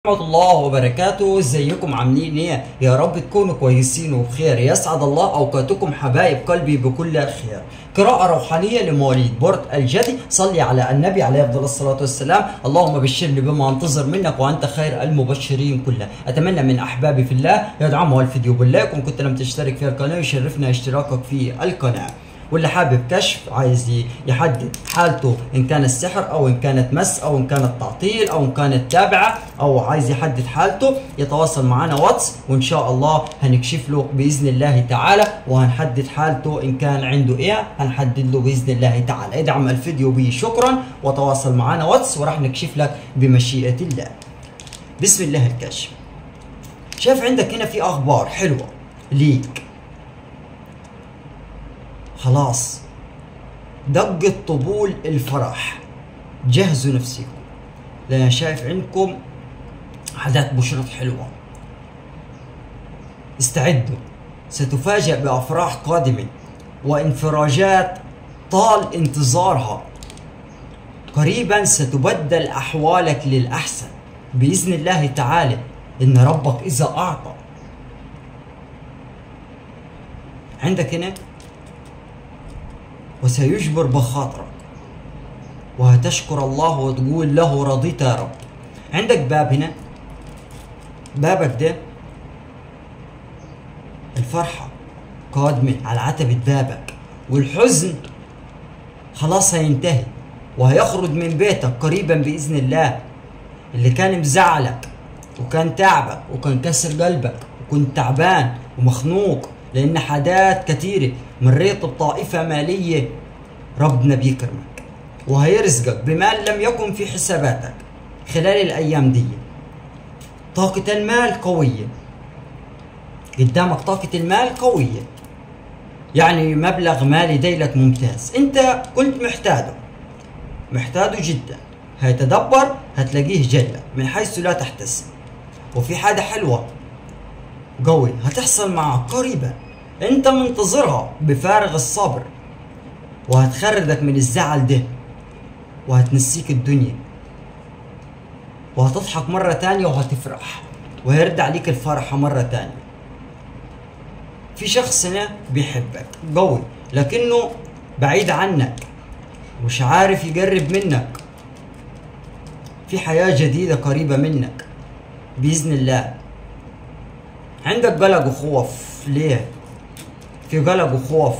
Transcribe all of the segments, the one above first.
ورحمة الله وبركاته ازيكم عاملين ايه يا رب تكونوا كويسين وبخير يسعد الله اوقاتكم حبايب قلبي بكل خير قراءة روحانية لمواليد برد الجدي صلي على النبي عليه افضل الصلاة والسلام اللهم بشرني بما انتظر منك وانت خير المبشرين كله اتمنى من احبابي في الله يدعموا الفيديو باللايك وان كنت لم تشترك في القناة يشرفنا اشتراكك في القناة واللي حابب كشف عايز ي- يحدد حالته ان كان السحر او ان كانت مس او ان كانت تعطيل او ان كانت تابعه او عايز يحدد حالته يتواصل معنا واتس وان شاء الله هنكشف له باذن الله تعالى وهنحدد حالته ان كان عنده ايه هنحدد له باذن الله تعالى ادعم الفيديو بي شكرا وتواصل معنا واتس وراح نكشف لك بمشيئه الله بسم الله الكشف شايف عندك هنا في اخبار حلوه ليك خلاص دقت طبول الفرح جهزوا نفسكم لان شايف عندكم حاجات بشرط حلوه استعدوا ستفاجأ بأفراح قادمة وانفراجات طال انتظارها قريبا ستبدل أحوالك للأحسن بإذن الله تعالى إن ربك إذا أعطى عندك هنا وسيجبر بخاطرك وهتشكر الله وتقول له رضيت يا رب عندك باب هنا بابك ده الفرحة قادمة على عتبة بابك والحزن خلاص هينتهي وهيخرج من بيتك قريبا بإذن الله اللي كان مزعلك وكان تعبك وكان كسر قلبك وكنت تعبان ومخنوق لأن حاجات كتيرة مريت بطائفة مالية ربنا بيكرمك وهيرزقك بمال لم يكن في حساباتك خلال الأيام دي طاقة المال قوية قدامك طاقة المال قوية يعني مبلغ مالي ديلك ممتاز انت كنت محتاجه محتاجه جدا هيتدبر هتلاقيه جلة من حيث لا تحتسب وفي حاجة حلوة قوي هتحصل معك قريبا انت منتظرها بفارغ الصبر وهتخرجك من الزعل ده وهتنسيك الدنيا وهتضحك مرة تانية وهتفرح وهيرد عليك الفرحة مرة تانية في شخص هنا بيحبك قوي لكنه بعيد عنك مش عارف يقرب منك في حياة جديدة قريبة منك بإذن الله عندك قلق وخوف ليه؟ في قلق وخوف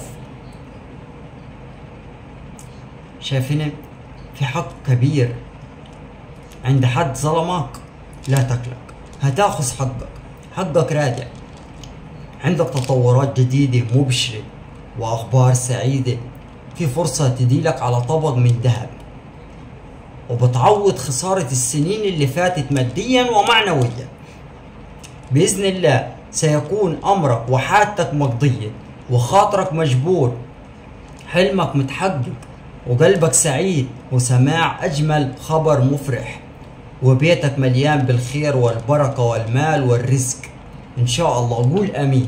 شايف هنا في حق كبير عند حد ظلمك لا تقلق هتاخذ حقك حقك راجع عندك تطورات جديدة مبشرة وأخبار سعيدة في فرصة تديلك على طبق من ذهب وبتعوض خسارة السنين اللي فاتت ماديا ومعنويا بإذن الله سيكون أمرك وحاجتك مقضية وخاطرك مجبور حلمك متحقق وقلبك سعيد وسماع أجمل خبر مفرح وبيتك مليان بالخير والبركة والمال والرزق إن شاء الله قول آمين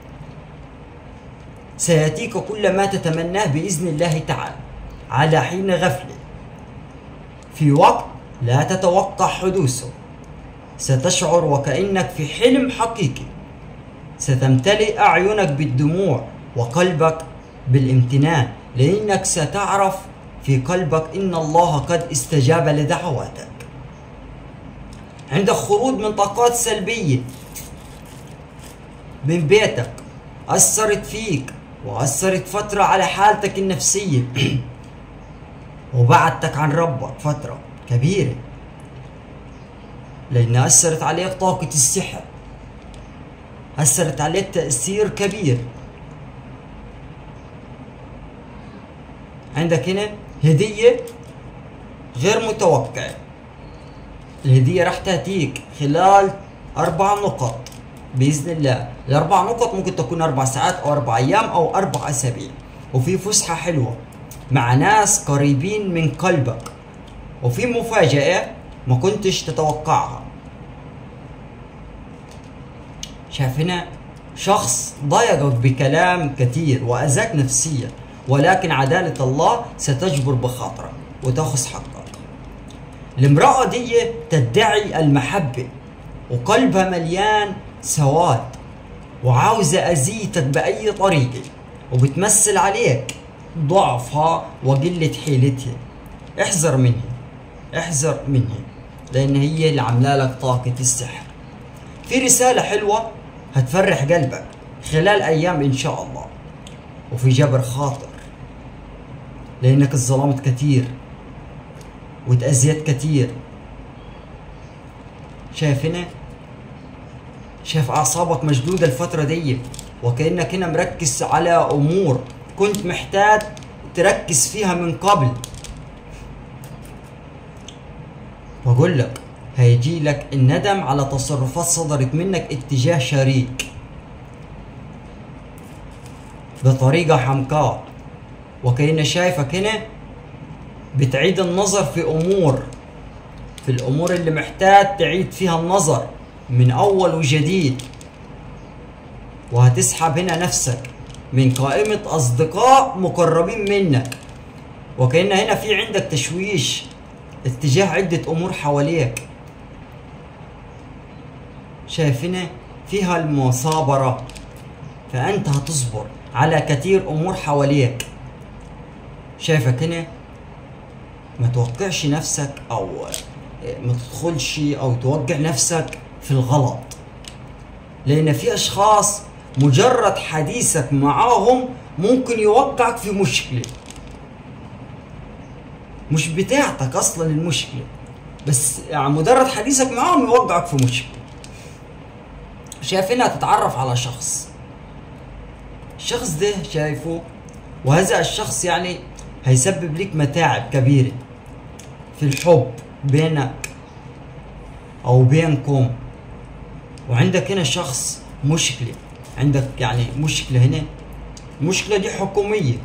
سيأتيك كل ما تتمناه بإذن الله تعالى على حين غفلة في وقت لا تتوقع حدوثه ستشعر وكأنك في حلم حقيقي ستمتلئ أعينك بالدموع وقلبك بالامتنان لأنك ستعرف في قلبك إن الله قد استجاب لدعواتك عندك خروج من طاقات سلبية من بيتك أثرت فيك وأثرت فترة على حالتك النفسية وبعدتك عن ربك فترة كبيرة لأن أثرت عليك طاقة السحر أثرت عليك تأثير كبير عندك هنا هدية غير متوقعة الهدية راح تأتيك خلال أربع نقط بإذن الله الأربع نقط ممكن تكون أربع ساعات أو أربع أيام أو أربع أسابيع وفي فسحة حلوة مع ناس قريبين من قلبك وفي مفاجأة ما كنتش تتوقعها شايف هنا شخص ضايقك بكلام كثير وأذاك نفسيا ولكن عدالة الله ستجبر بخاطرك وتأخذ حقك الامرأة دي تدعي المحبة وقلبها مليان سواد وعاوزة أذيتك بأي طريقة وبتمثل عليك ضعفها وقلة حيلتها احذر منها احذر منها لأن هي اللي عاملة لك طاقة السحر في رسالة حلوة هتفرح قلبك خلال أيام إن شاء الله وفي جبر خاطر لأنك اتظلمت كتير وتأذيت كتير شايف هنا شايف أعصابك مشدودة الفترة دي وكأنك هنا مركز على أمور كنت محتاج تركز فيها من قبل بقول لك هيجي لك الندم على تصرفات صدرت منك اتجاه شريك بطريقة حمقاء وكأن شايفك هنا بتعيد النظر في أمور في الأمور اللي محتاج تعيد فيها النظر من أول وجديد وهتسحب هنا نفسك من قائمة أصدقاء مقربين منك وكأن هنا في عندك تشويش اتجاه عدة أمور حواليك شايف هنا فيها المصابرة فأنت هتصبر على كثير أمور حواليك شايفك هنا ما توقعش نفسك أو ما تدخلش أو توقع نفسك في الغلط لأن في أشخاص مجرد حديثك معاهم ممكن يوقعك في مشكلة مش بتاعتك أصلا المشكلة بس يعني مجرد حديثك معاهم يوقعك في مشكلة شايف انها تتعرف على شخص الشخص ده شايفه وهذا الشخص يعني هيسبب لك متاعب كبيرة في الحب بينك او بينكم وعندك هنا شخص مشكلة عندك يعني مشكلة هنا المشكلة دي حكومية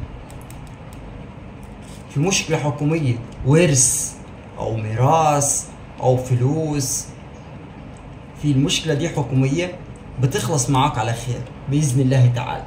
في مشكلة حكومية ورث أو ميراث أو فلوس في المشكلة دي حكومية بتخلص معاك على خير بإذن الله تعالى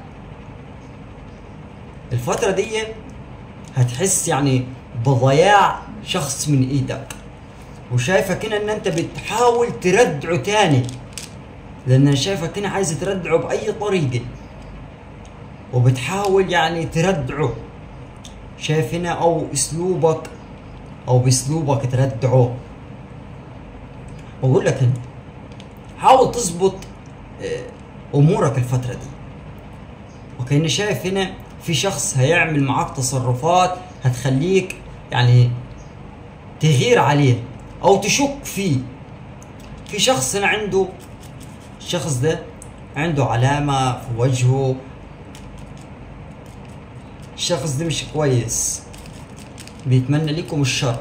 الفترة دي هتحس يعني بضياع شخص من ايدك وشايفك هنا ان انت بتحاول تردعه تاني لان انا شايفك هنا عايز تردعه باي طريقة وبتحاول يعني تردعه شايف هنا او اسلوبك او باسلوبك تردعه بقول لك هنا حاول تظبط آه، امورك الفترة دي وكأني شايف هنا في شخص هيعمل معاك تصرفات هتخليك يعني تغير عليه او تشك فيه في شخص هنا عنده الشخص ده عنده علامة في وجهه الشخص ده مش كويس بيتمنى لكم الشر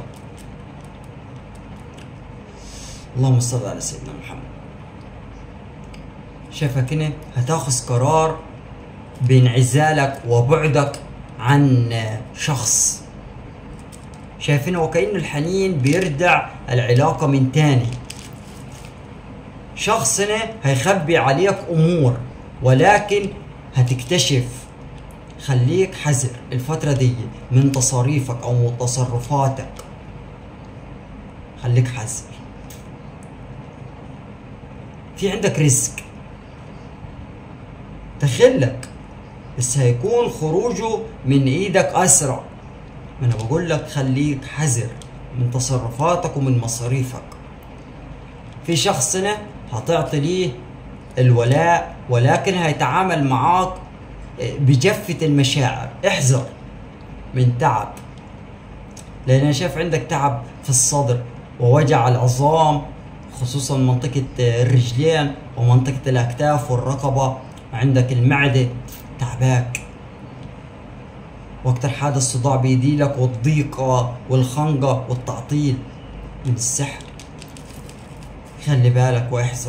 اللهم صل على سيدنا محمد شايفك هنا هتاخذ قرار بانعزالك وبعدك عن شخص شايف هنا وكأن الحنين بيردع العلاقة من تاني شخص هنا هيخبي عليك أمور ولكن هتكتشف خليك حذر الفترة دي من تصاريفك أو من تصرفاتك خليك حذر في عندك رزق تخلك بس هيكون خروجه من ايدك اسرع ما انا بقول لك خليك حذر من تصرفاتك ومن مصاريفك في شخص هنا هتعطي ليه الولاء ولكن هيتعامل معاك بجفة المشاعر احذر من تعب لان انا شايف عندك تعب في الصدر ووجع العظام خصوصا منطقة الرجلين ومنطقة الاكتاف والرقبة عندك المعدة تعباك واكتر حاجة الصداع بيديلك والضيقة والخنقة والتعطيل من السحر خلي بالك واحذر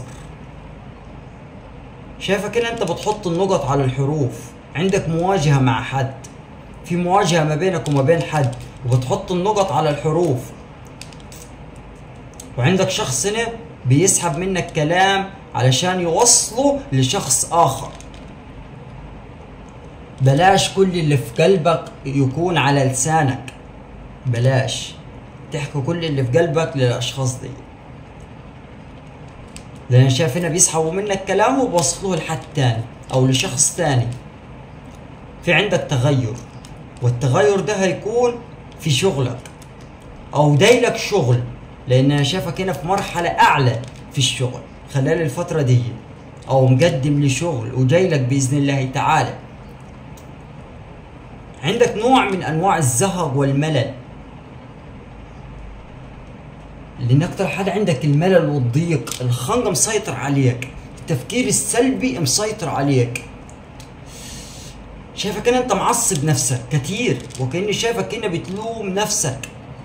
شايفك ان انت بتحط النقط على الحروف عندك مواجهة مع حد في مواجهة ما بينك وما بين حد وبتحط النقط على الحروف وعندك شخص هنا بيسحب منك كلام علشان يوصله لشخص آخر بلاش كل اللي في قلبك يكون على لسانك بلاش تحكي كل اللي في قلبك للأشخاص دي لان أنا شايف هنا بيسحبوا منك كلامه وبوصلوه لحد تاني او لشخص تاني في عندك تغير والتغير ده هيكون في شغلك او دايلك شغل لان انا شايفك هنا في مرحله اعلى في الشغل خلال الفتره دي او مقدم لشغل وجايلك باذن الله تعالى عندك نوع من انواع الزهق والملل لان اكتر حاجه عندك الملل والضيق الخنقه مسيطر عليك التفكير السلبي مسيطر عليك شايفك ان انت معصب نفسك كتير وكاني شايفك هنا بتلوم نفسك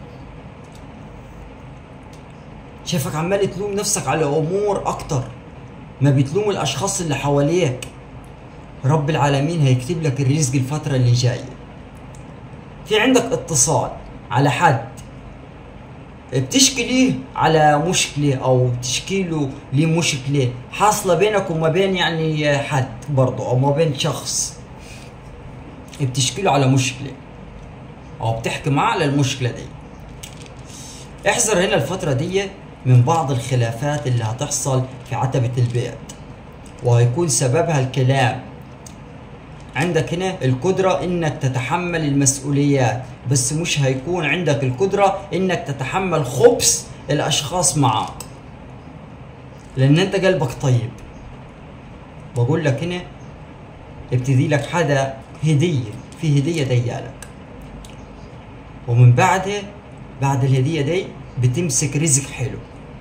شايفك عمال تلوم نفسك على امور اكتر ما بتلوم الاشخاص اللي حواليك رب العالمين هيكتب لك الرزق الفتره اللي جايه في عندك اتصال على حد بتشكي ليه على مشكلة أو بتشكي له ليه مشكلة حاصلة بينك وما بين يعني حد برضه أو ما بين شخص بتشكي له على مشكلة أو بتحكي معاه على المشكلة دي احذر هنا الفترة دي من بعض الخلافات اللي هتحصل في عتبة البيت وهيكون سببها الكلام عندك هنا القدرة انك تتحمل المسؤوليات بس مش هيكون عندك القدرة انك تتحمل خبث الاشخاص معك لان انت قلبك طيب بقول لك هنا ابتدي لك حدا هدية في هدية ديالك ومن بعدها بعد الهدية دي بتمسك رزق حلو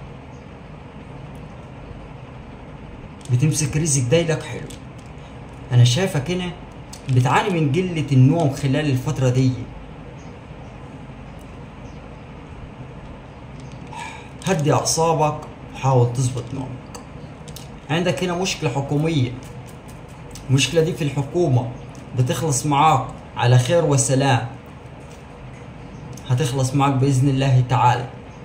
بتمسك رزق دايلك حلو انا شايفك هنا بتعاني من قلة النوم خلال الفترة دي هدي اعصابك وحاول تظبط نومك عندك هنا مشكلة حكومية المشكلة دي في الحكومة بتخلص معاك على خير وسلام هتخلص معاك بإذن الله تعالى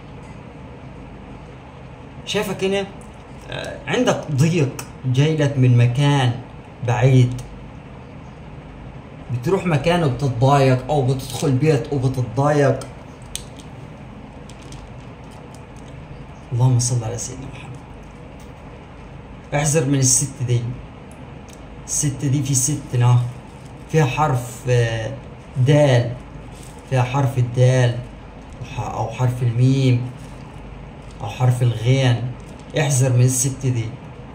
شايفك هنا آه، عندك ضيق جاي لك من مكان بعيد بتروح مكان وبتتضايق او بتدخل بيت وبتتضايق اللهم صل على سيدنا محمد احذر من الست دي الست دي في ست نا فيها حرف آه، دال فيها حرف الدال وح- او حرف الميم او حرف الغين احذر من الست دي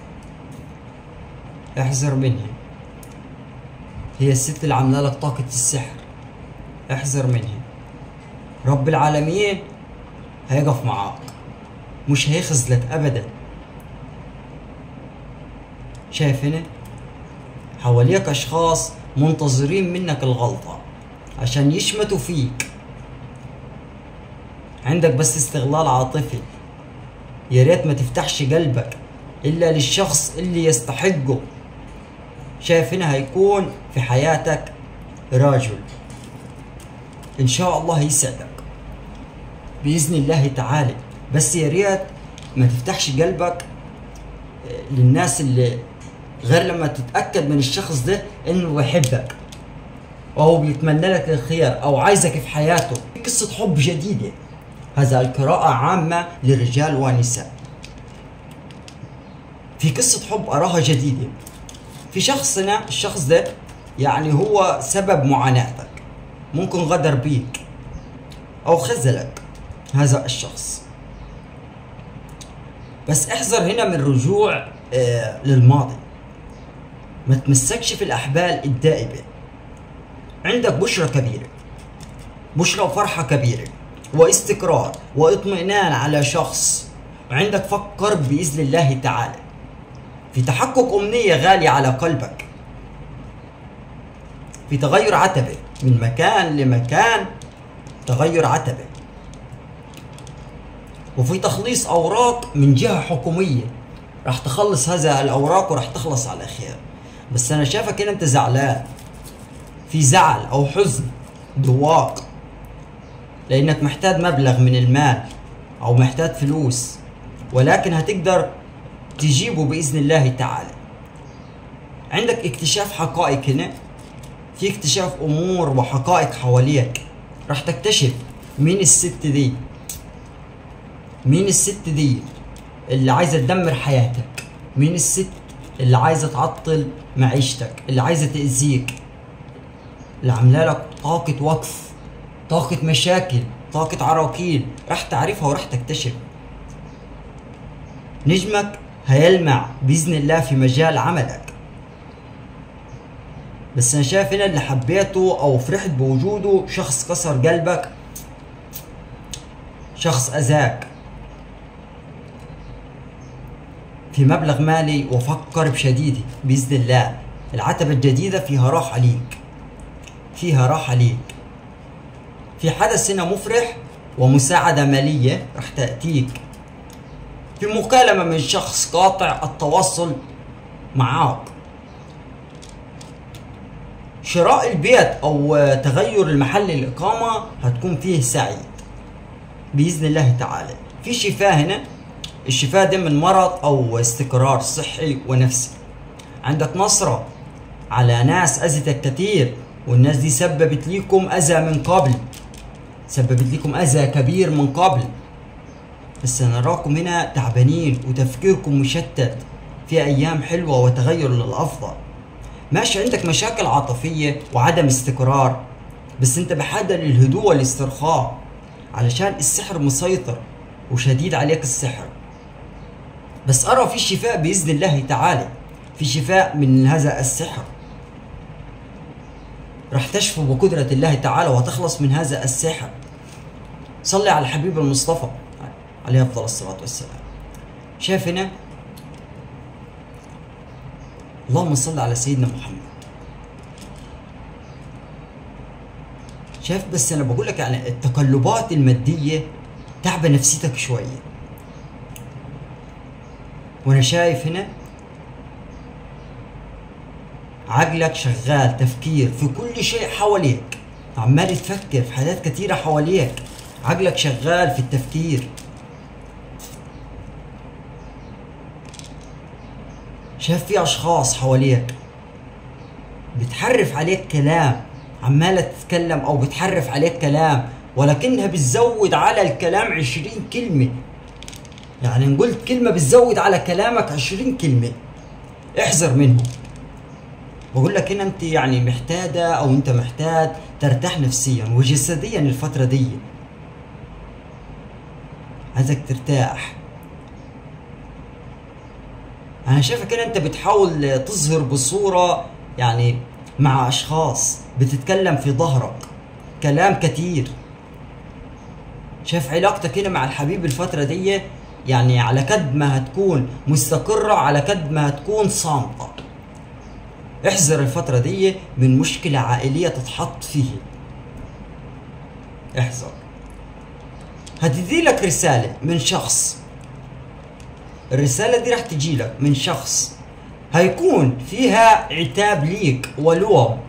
احذر منها هي الست اللي عامله لك طاقة السحر احذر منها رب العالمين هيقف معاك مش هيخذلك ابدا شايف هنا حواليك اشخاص منتظرين منك الغلطة عشان يشمتوا فيك عندك بس استغلال عاطفي يا ريت ما تفتحش قلبك الا للشخص اللي يستحقه شايف هنا هيكون في حياتك رجل ان شاء الله يسعدك باذن الله تعالى بس يا ريت ما تفتحش قلبك آه، للناس اللي غير لما تتاكد من الشخص ده انه بيحبك او بيتمنى لك الخير او عايزك في حياته قصه حب جديده هذا القراءه عامه للرجال والنساء في قصه حب اراها جديده في شخصنا الشخص ده يعني هو سبب معاناتك ممكن غدر بيك او خذلك هذا الشخص بس احذر هنا من الرجوع آه للماضي ما تمسكش في الاحبال الدائبه عندك بشرة كبيرة بشرة وفرحة كبيرة واستقرار واطمئنان على شخص وعندك فكر بإذن الله تعالى في تحقق أمنية غالية على قلبك في تغير عتبة من مكان لمكان تغير عتبة وفي تخليص أوراق من جهة حكومية راح تخلص هذا الأوراق وراح تخلص على خير بس أنا شايفك إن أنت زعلان في زعل أو حزن جواك لأنك محتاج مبلغ من المال أو محتاج فلوس ولكن هتقدر تجيبه بإذن الله تعالى عندك اكتشاف حقائق هنا في اكتشاف أمور وحقائق حواليك راح تكتشف مين الست دي مين الست دي اللي عايزه تدمر حياتك مين الست اللي عايزه تعطل معيشتك اللي عايزه تاذيك اللي عامله لك طاقه وقف طاقه مشاكل طاقه عراقيل راح تعرفها وراح تكتشف نجمك هيلمع باذن الله في مجال عملك بس انا شايف هنا اللي حبيته او فرحت بوجوده شخص كسر قلبك شخص اذاك في مبلغ مالي وفكر بشديده باذن الله العتبه الجديده فيها راحه ليك فيها راحه ليك في حدث هنا مفرح ومساعده ماليه راح تاتيك في مكالمه من شخص قاطع التواصل معاك شراء البيت او تغير المحل الاقامه هتكون فيه سعيد باذن الله تعالى في شفاء هنا الشفاء ده من مرض او استقرار صحي ونفسي عندك نصرة على ناس اذتك كتير والناس دي سببت ليكم اذى من قبل سببت لكم اذى كبير من قبل بس نراكم هنا تعبانين وتفكيركم مشتت في ايام حلوه وتغير للافضل ماشي عندك مشاكل عاطفيه وعدم استقرار بس انت بحاجه للهدوء والاسترخاء علشان السحر مسيطر وشديد عليك السحر بس ارى في شفاء باذن الله تعالى في شفاء من هذا السحر راح تشفو بقدرة الله تعالى وتخلص من هذا السحر صلي على الحبيب المصطفى عليه افضل الصلاة والسلام شايف هنا اللهم صل على سيدنا محمد شايف بس انا بقول لك يعني التقلبات الماديه تعبى نفسيتك شويه وانا شايف هنا عقلك شغال تفكير في كل شيء حواليك عمال تفكر في حاجات كتيرة حواليك عقلك شغال في التفكير شايف في اشخاص حواليك بتحرف عليك كلام عمالة تتكلم او بتحرف عليك كلام ولكنها بتزود على الكلام عشرين كلمة يعني ان قلت كلمة بتزود على كلامك عشرين كلمة احذر منهم بقول لك هنا انت يعني محتاجة او انت محتاج ترتاح نفسيا وجسديا الفترة دي عايزك ترتاح انا شايفك هنا انت بتحاول تظهر بصورة يعني مع اشخاص بتتكلم في ظهرك كلام كتير شايف علاقتك هنا مع الحبيب الفترة دي يعني على قد ما هتكون مستقرة على قد ما هتكون صامتة احذر الفترة دي من مشكلة عائلية تتحط فيه احذر هتدي لك رسالة من شخص الرسالة دي راح تجي لك من شخص هيكون فيها عتاب ليك ولوم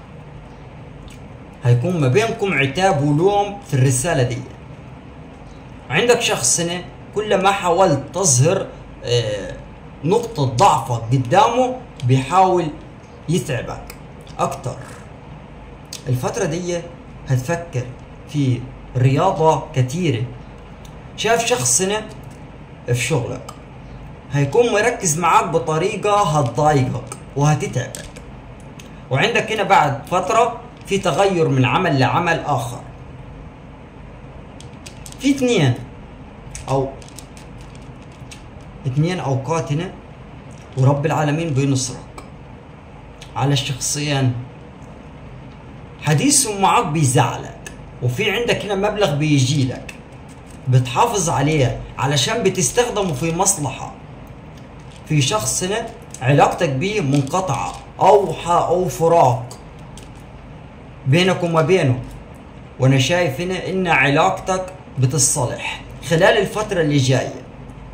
هيكون ما بينكم عتاب ولوم في الرسالة دي عندك شخص هنا كلما حاولت تظهر آه، نقطة ضعفك قدامه بيحاول يتعبك أكتر الفترة دي هتفكر في رياضة كتيرة شاف شخص هنا في شغلك هيكون مركز معاك بطريقة هتضايقك وهتتعبك وعندك هنا بعد فترة في تغير من عمل لعمل آخر في اثنين أو اثنين أوقات هنا ورب العالمين بينصرك على الشخصين حديثهم معاك بيزعلك وفي عندك هنا مبلغ بيجي لك بتحافظ عليه علشان بتستخدمه في مصلحة في شخص هنا علاقتك بيه منقطعة أو أو فراق بينك وما بينه وأنا شايف هنا إن علاقتك بتصلح خلال الفترة اللي جاية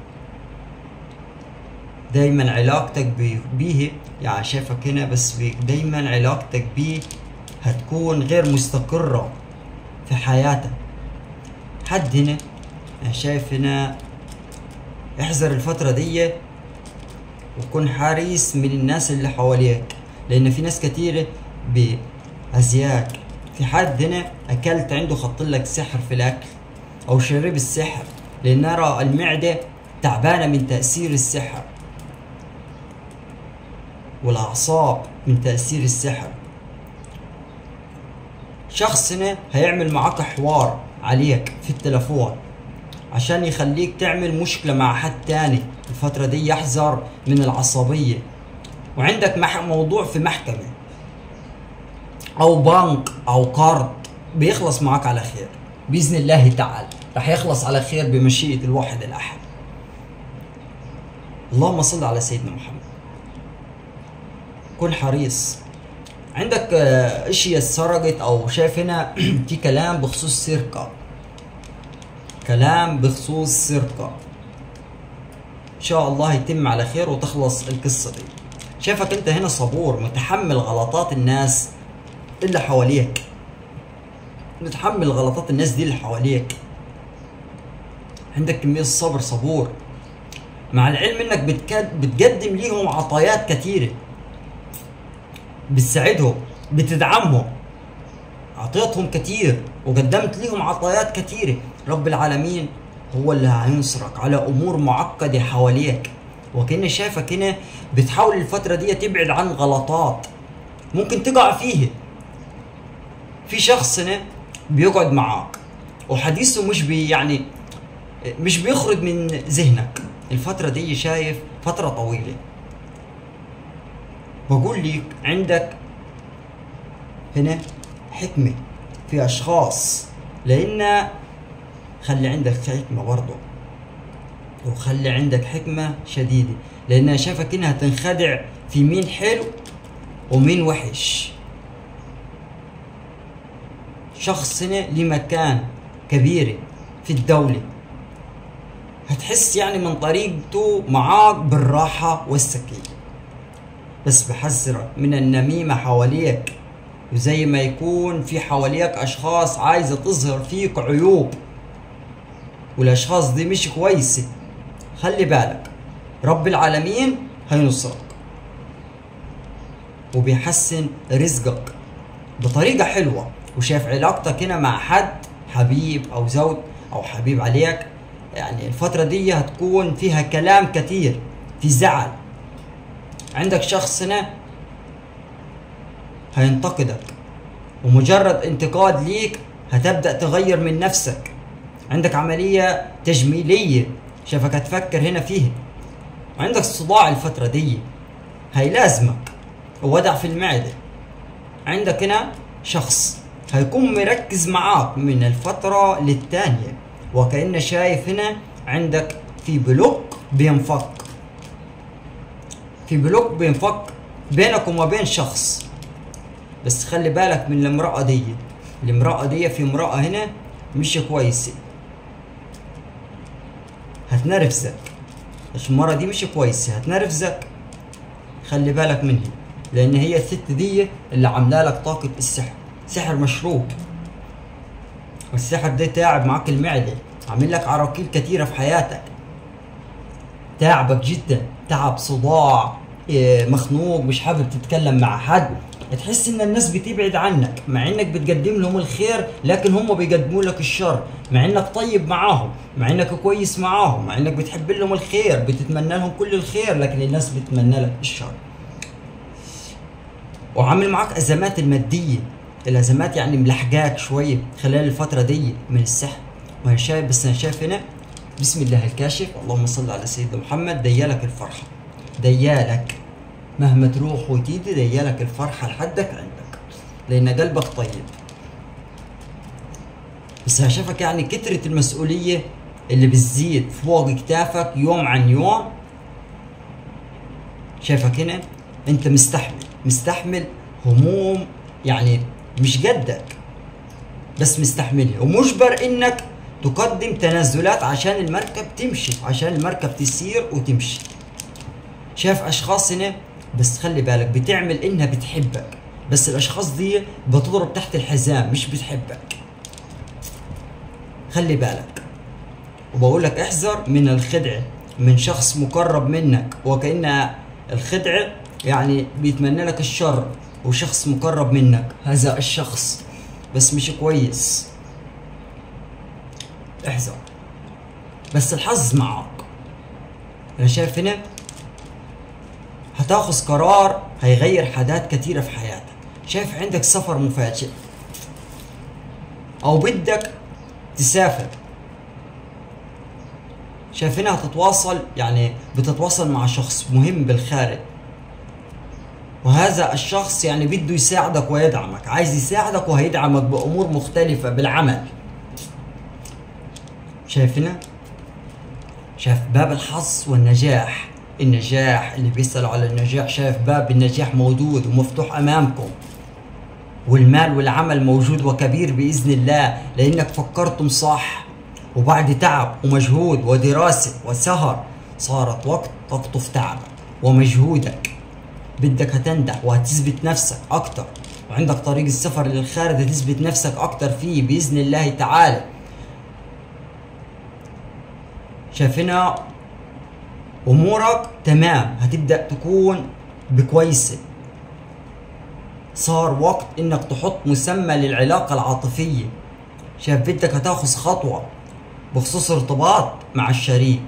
دايما علاقتك بيه يعني شايفك هنا بس دايما علاقتك بيه هتكون غير مستقرة في حياتك حد هنا أنا شايف هنا احذر الفترة دي وكن حريص من الناس اللي حواليك لان في ناس كتيرة بأزياك في حد هنا اكلت عنده خط لك سحر في الاكل او شرب السحر لان ارى المعدة تعبانة من تأثير السحر والأعصاب من تأثير السحر شخص هنا هيعمل معاك حوار عليك في التلفون عشان يخليك تعمل مشكلة مع حد تاني الفترة دي يحذر من العصبية وعندك مح موضوع في محكمة أو بنك أو قرض بيخلص معاك على خير بإذن الله تعالى رح يخلص على خير بمشيئة الواحد الأحد اللهم صل على سيدنا محمد كن حريص عندك آه، اشياء اتسرقت او شايف هنا في كلام بخصوص سرقة كلام بخصوص سرقة ان شاء الله يتم على خير وتخلص القصة دي شايفك انت هنا صبور متحمل غلطات الناس اللي حواليك متحمل غلطات الناس دي اللي حواليك عندك كمية صبر صبور مع العلم انك بتكد بتقدم ليهم عطايات كثيره بتساعدهم بتدعمهم اعطيتهم كتير وقدمت لهم عطايات كتيره رب العالمين هو اللي هينصرك على امور معقده حواليك وكأني شايفك هنا بتحاول الفتره دي تبعد عن غلطات ممكن تقع فيه في شخص هنا بيقعد معاك وحديثه مش بي يعني مش بيخرج من ذهنك الفترة دي شايف فترة طويلة بقول لك عندك هنا حكمة في أشخاص لأن خلي عندك حكمة برضه وخلي عندك حكمة شديدة لأنها شافك إنها تنخدع في مين حلو ومين وحش شخص هنا لمكان كبيرة في الدولة هتحس يعني من طريقته معاك بالراحة والسكينة بس بحذرك من النميمة حواليك وزي ما يكون في حواليك أشخاص عايزة تظهر فيك عيوب والأشخاص دي مش كويسة خلي بالك رب العالمين هينصرك وبيحسن رزقك بطريقة حلوة وشايف علاقتك هنا مع حد حبيب أو زوج أو حبيب عليك يعني الفترة دي هتكون فيها كلام كثير في زعل عندك شخص هنا هينتقدك ومجرد انتقاد ليك هتبدأ تغير من نفسك عندك عملية تجميلية شافك هتفكر هنا فيها وعندك صداع الفترة دي هيلازمك ووجع في المعدة عندك هنا شخص هيكون مركز معاك من الفترة للتانية وكأن شايف هنا عندك في بلوك بينفك في بلوك بينفك بينك وما بين شخص بس خلي بالك من المرأة دي المرأة دي في امرأة هنا مش كويسة هتنرفزك المرأة دي مش كويسة هتنرفزك خلي بالك منها لأن هي الست دي اللي عاملة لك طاقة السحر سحر مشروب والسحر ده تعب معاك المعدة عامل لك عراقيل كتيرة في حياتك تعبك جدا تعب صداع إيه، مخنوق مش حابب تتكلم مع حد تحس ان الناس بتبعد عنك مع انك بتقدم لهم الخير لكن هم بيقدموا لك الشر مع انك طيب معاهم مع انك كويس معاهم مع انك بتحب لهم الخير بتتمنى لهم كل الخير لكن الناس بتتمنى لك الشر وعامل معاك ازمات الماديه الازمات يعني ملحقاك شويه خلال الفتره دي من السحر وانا شايف بس انا شايف هنا بسم الله الكاشف اللهم صل على سيدنا محمد ديالك الفرحه ديالك مهما تروح وتيجي ديالك الفرحه لحدك عندك لان قلبك طيب بس هشافك يعني كترة المسؤولية اللي بتزيد فوق كتافك يوم عن يوم شايفك هنا انت مستحمل مستحمل هموم يعني مش قدك بس مستحملها ومجبر انك تقدم تنازلات عشان المركب تمشي عشان المركب تسير وتمشي شايف اشخاص هنا بس خلي بالك بتعمل انها بتحبك بس الاشخاص دي بتضرب تحت الحزام مش بتحبك خلي بالك وبقول لك احذر من الخدعة من شخص مقرب منك وكأن الخدعة يعني بيتمنى لك الشر وشخص مقرب منك هذا الشخص بس مش كويس احذر بس الحظ معك انا شايف هنا هتاخذ قرار هيغير حاجات كتيرة في حياتك شايف عندك سفر مفاجئ او بدك تسافر شايف هنا هتتواصل يعني بتتواصل مع شخص مهم بالخارج وهذا الشخص يعني بده يساعدك ويدعمك عايز يساعدك وهيدعمك بأمور مختلفة بالعمل شايف هنا شايف باب الحظ والنجاح النجاح اللي بيسألوا على النجاح شايف باب النجاح موجود ومفتوح أمامكم والمال والعمل موجود وكبير بإذن الله لأنك فكرتم صح وبعد تعب ومجهود ودراسة وسهر صارت وقت تقطف تعبك ومجهودك بدك هتنجح وهتثبت نفسك أكتر وعندك طريق السفر للخارج هتثبت نفسك أكتر فيه بإذن الله تعالى شايفنا امورك تمام هتبدا تكون بكويسه صار وقت انك تحط مسمى للعلاقه العاطفيه شايف بدك هتاخذ خطوه بخصوص ارتباط مع الشريك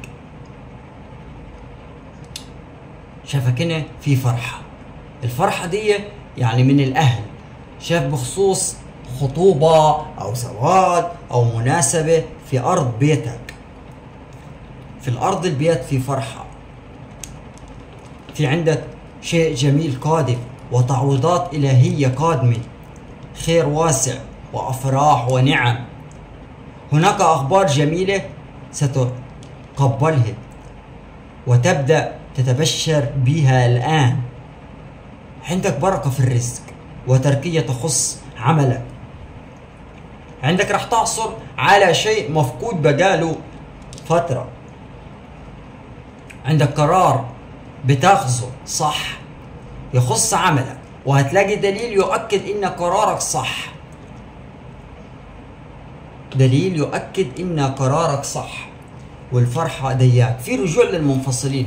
شايفك هنا في فرحه الفرحه دي يعني من الاهل شايف بخصوص خطوبه او زواج او مناسبه في ارض بيتك في الارض البيت في فرحه في عندك شيء جميل قادم وتعويضات الهيه قادمه خير واسع وافراح ونعم هناك اخبار جميله ستقبلها وتبدا تتبشر بها الان عندك بركه في الرزق وتركيه تخص عملك عندك رح تعثر على شيء مفقود بقاله فتره عندك قرار بتاخذه صح يخص عملك وهتلاقي دليل يؤكد ان قرارك صح دليل يؤكد ان قرارك صح والفرحة دياك في رجوع للمنفصلين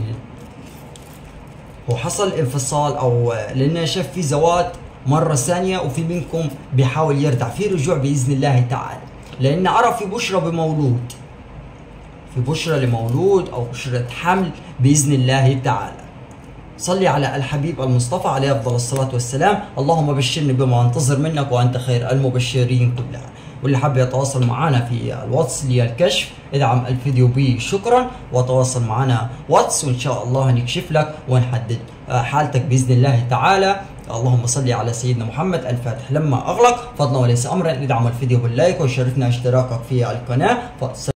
هو حصل انفصال او لان شاف في زواج مرة ثانية وفي منكم بيحاول يرجع في رجوع بإذن الله تعالى لأن أرى في بشرى بمولود في بشرى لمولود او بشرى حمل باذن الله تعالى صلي على الحبيب المصطفى عليه افضل الصلاه والسلام اللهم بشرني بما انتظر منك وانت خير المبشرين كلها واللي حاب يتواصل معنا في الواتس للكشف ادعم الفيديو بي شكرا وتواصل معنا واتس وان شاء الله نكشف لك ونحدد حالتك باذن الله تعالى اللهم صل على سيدنا محمد الفاتح لما اغلق فضلا وليس امرا ادعم الفيديو باللايك وشرفنا اشتراكك في القناه